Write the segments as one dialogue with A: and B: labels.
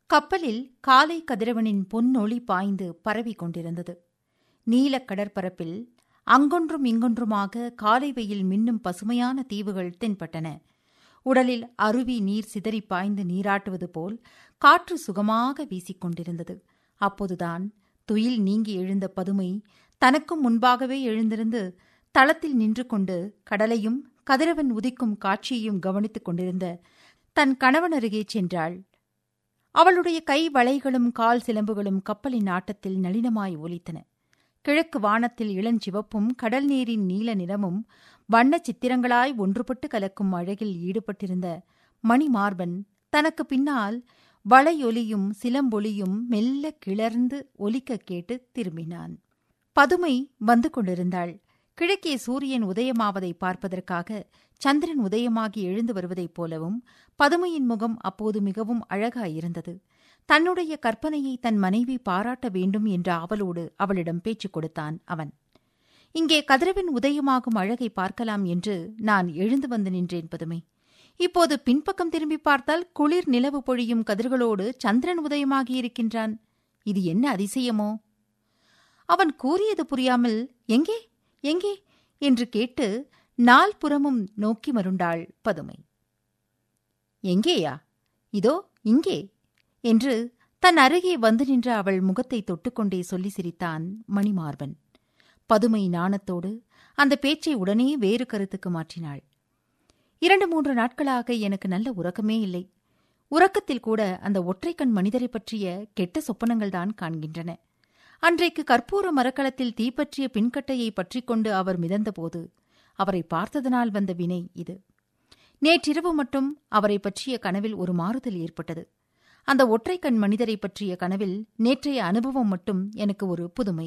A: கப்பலில் காலை கதிரவனின் பொன்னொளி பாய்ந்து பரவிக் கொண்டிருந்தது நீலக் கடற்பரப்பில் அங்கொன்றும் இங்கொன்றுமாக காலை வெயில் மின்னும் பசுமையான தீவுகள் தென்பட்டன உடலில் அருவி நீர் சிதறி பாய்ந்து நீராட்டுவது போல் காற்று சுகமாக வீசிக் கொண்டிருந்தது அப்போதுதான் துயில் நீங்கி எழுந்த பதுமை தனக்கும் முன்பாகவே எழுந்திருந்து தளத்தில் நின்று கொண்டு கடலையும் கதிரவன் உதிக்கும் காட்சியையும் கவனித்துக் கொண்டிருந்த தன் கணவன் அருகே சென்றாள் அவளுடைய கை வளைகளும் கால் சிலம்புகளும் கப்பலின் ஆட்டத்தில் நளினமாய் ஒலித்தன கிழக்கு வானத்தில் இளஞ்சிவப்பும் கடல் நீரின் நீல நிறமும் வண்ணச் சித்திரங்களாய் ஒன்றுபட்டு கலக்கும் அழகில் ஈடுபட்டிருந்த மணிமார்பன் தனக்கு பின்னால் வளையொலியும் சிலம்பொலியும் மெல்ல கிளர்ந்து ஒலிக்க கேட்டு திரும்பினான் பதுமை வந்து கொண்டிருந்தாள் கிழக்கே சூரியன் உதயமாவதை பார்ப்பதற்காக சந்திரன் உதயமாகி எழுந்து வருவதைப் போலவும் பதுமையின் முகம் அப்போது மிகவும் அழகாயிருந்தது தன்னுடைய கற்பனையை தன் மனைவி பாராட்ட வேண்டும் என்ற ஆவலோடு அவளிடம் பேச்சுக் கொடுத்தான் அவன் இங்கே கதிரவின் உதயமாகும் அழகை பார்க்கலாம் என்று நான் எழுந்து வந்து நின்றேன் பதுமை இப்போது பின்பக்கம் திரும்பி பார்த்தால் குளிர் நிலவு பொழியும் கதிர்களோடு சந்திரன் உதயமாகியிருக்கின்றான் இது என்ன அதிசயமோ அவன் கூறியது புரியாமல் எங்கே எங்கே என்று கேட்டு நால்புறமும் நோக்கி மருண்டாள் பதுமை எங்கேயா இதோ இங்கே என்று தன் அருகே வந்து நின்ற அவள் முகத்தை தொட்டுக்கொண்டே சொல்லி சிரித்தான் மணிமார்பன் பதுமை நாணத்தோடு அந்த பேச்சை உடனே வேறு கருத்துக்கு மாற்றினாள் இரண்டு மூன்று நாட்களாக எனக்கு நல்ல உறக்கமே இல்லை உறக்கத்தில் கூட அந்த ஒற்றைக்கண் மனிதரை பற்றிய கெட்ட சொப்பனங்கள்தான் காண்கின்றன அன்றைக்கு கற்பூர மரக்கலத்தில் தீப்பற்றிய பின்கட்டையை பற்றிக் கொண்டு அவர் மிதந்தபோது அவரை பார்த்ததனால் வந்த வினை இது நேற்றிரவு மட்டும் அவரை பற்றிய கனவில் ஒரு மாறுதல் ஏற்பட்டது அந்த ஒற்றைக்கண் மனிதரை பற்றிய கனவில் நேற்றைய அனுபவம் மட்டும் எனக்கு ஒரு புதுமை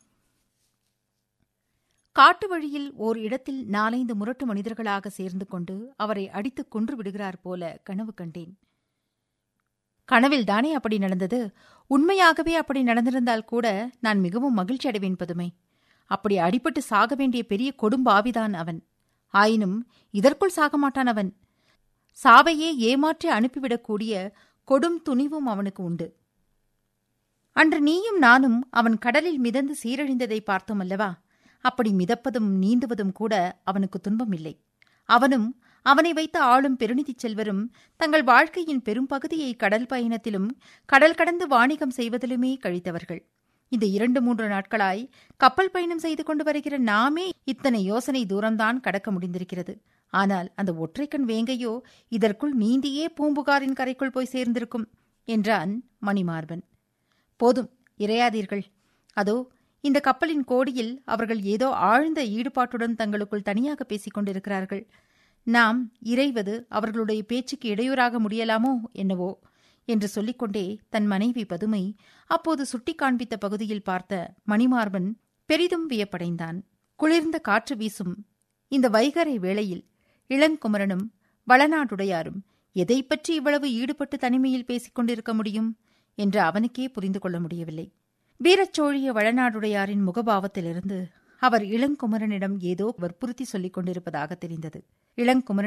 A: காட்டு வழியில் ஓர் இடத்தில் நாலைந்து முரட்டு மனிதர்களாக சேர்ந்து கொண்டு அவரை அடித்துக் கொன்று விடுகிறார் போல கனவு கண்டேன் கனவில் தானே அப்படி நடந்தது உண்மையாகவே அப்படி நடந்திருந்தால் கூட நான் மிகவும் மகிழ்ச்சி அடைவேன் பதுமை அப்படி அடிபட்டு சாக வேண்டிய பெரிய கொடும்பாவிதான் அவன் ஆயினும் இதற்குள் சாக மாட்டான் அவன் சாவையே ஏமாற்றி அனுப்பிவிடக்கூடிய கொடும் துணிவும் அவனுக்கு உண்டு அன்று நீயும் நானும் அவன் கடலில் மிதந்து சீரழிந்ததை பார்த்தோம் அல்லவா அப்படி மிதப்பதும் நீந்துவதும் கூட அவனுக்கு துன்பமில்லை அவனும் அவனை வைத்த ஆளும் பெருநிதிச் செல்வரும் தங்கள் வாழ்க்கையின் பெரும்பகுதியை கடல் பயணத்திலும் கடல் கடந்து வாணிகம் செய்வதிலுமே கழித்தவர்கள் இந்த இரண்டு மூன்று நாட்களாய் கப்பல் பயணம் செய்து கொண்டு வருகிற நாமே இத்தனை யோசனை தூரம்தான் கடக்க முடிந்திருக்கிறது ஆனால் அந்த ஒற்றைக்கண் வேங்கையோ இதற்குள் நீந்தியே பூம்புகாரின் கரைக்குள் போய் சேர்ந்திருக்கும் என்றான் மணிமார்பன் போதும் இறையாதீர்கள் அதோ இந்த கப்பலின் கோடியில் அவர்கள் ஏதோ ஆழ்ந்த ஈடுபாட்டுடன் தங்களுக்குள் தனியாக பேசிக் கொண்டிருக்கிறார்கள் நாம் இறைவது அவர்களுடைய பேச்சுக்கு இடையூறாக முடியலாமோ என்னவோ என்று சொல்லிக்கொண்டே தன் மனைவி பதுமை அப்போது சுட்டி காண்பித்த பகுதியில் பார்த்த மணிமார்பன் பெரிதும் வியப்படைந்தான் குளிர்ந்த காற்று வீசும் இந்த வைகரை வேளையில் இளங்குமரனும் வளநாடுடையாரும் எதை பற்றி இவ்வளவு ஈடுபட்டு தனிமையில் பேசிக் கொண்டிருக்க முடியும் என்று அவனுக்கே புரிந்து கொள்ள முடியவில்லை வீரச்சோழிய வளநாடுடையாரின் முகபாவத்திலிருந்து அவர் இளங்குமரனிடம் ஏதோ வற்புறுத்தி சொல்லிக் கொண்டிருப்பதாக தெரிந்தது இளங்குமரன்